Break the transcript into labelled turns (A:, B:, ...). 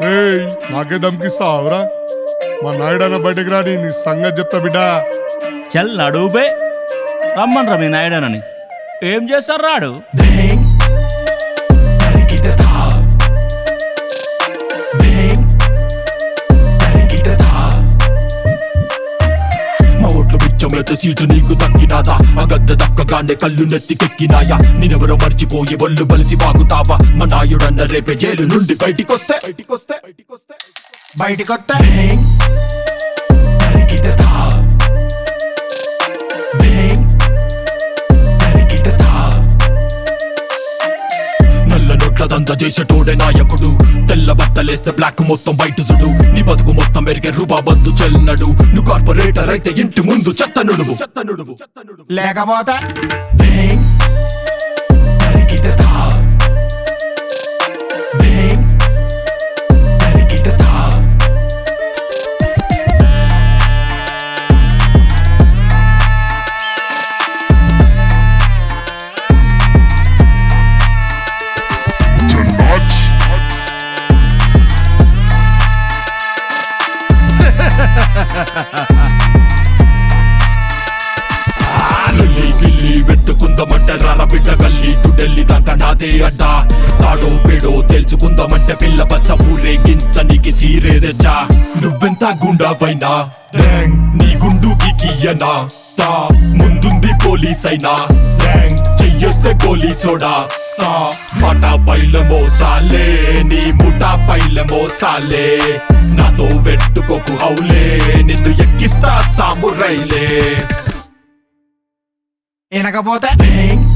A: ఏయ్ నాకే దమ్కిస్తావురా మా నాయుడన్న బయటకు రాని నీ సంగతి చెప్తా బిడ్డా
B: చల్ నడుబే రమ్మన్రా మీ నాయుడనని ఏం చేస్తారు రాడు
C: Bang. Tarikita-ta. Bang. Tarikita-ta. మా ఒట్లు బిచ్చమెత్త సీటు నీకు దక్కినాదా ఆ గద్దె దక్కగానే కళ్ళు నెత్తికెక్కినాయా నిన్నెవరో మర్చిపోయి ఒళ్ళు బలిసి వాగుతావా మా నాయుడన్న రేపే జైలు నుండి బయటికొస్తే బయటికొస్తే బయటికొస్తే బయటికొస్తే Bang. Tarikita-ta. Bang. Tarikita-ta. నల్ల నోట్ల దంద చేసేటోడే నాయకుడు తెల్ల బట్టలేస్తే బ్లాక్ మొత్తం బయట చూడు నీ బతుకు మొత్తం పెరిగే రూపాబందు చెల్లనడు నువ్వు కార్పొరేటర్ అయితే ఇంటి ముందు చెత్త నుడువు చెత్త నుడువు
D: లేకపోతే
C: Bang. Tarikita-ta. Bang. Tarikita-ta. Lily గిల్లి పెట్టుకుందామంటే రార బిడ్డ గల్లీ టు ఢిల్లీ దాకా నాదే అడ్డా తాడో పేడో తేల్చుకుందామంటే పిల్ల బచ్చ ఊరేగించనికి సీరే తెచ్చా నువ్వెంత గుండా పైన ర్యాంగ్ నీ గుండుకి కియ్యనా తా ముందుంది పోలీస్ అయినా ర్యాంగ్ చెయ్యేస్తే గోలీ సోడా తా మాట పైల మోసాలే నీ ముఠా పైల మోసాలే నాతో పెట్టుకోకు హౌలే నిన్ను ఎక్కిస్తా సామురైలే
D: వినకపోతే
C: Bang,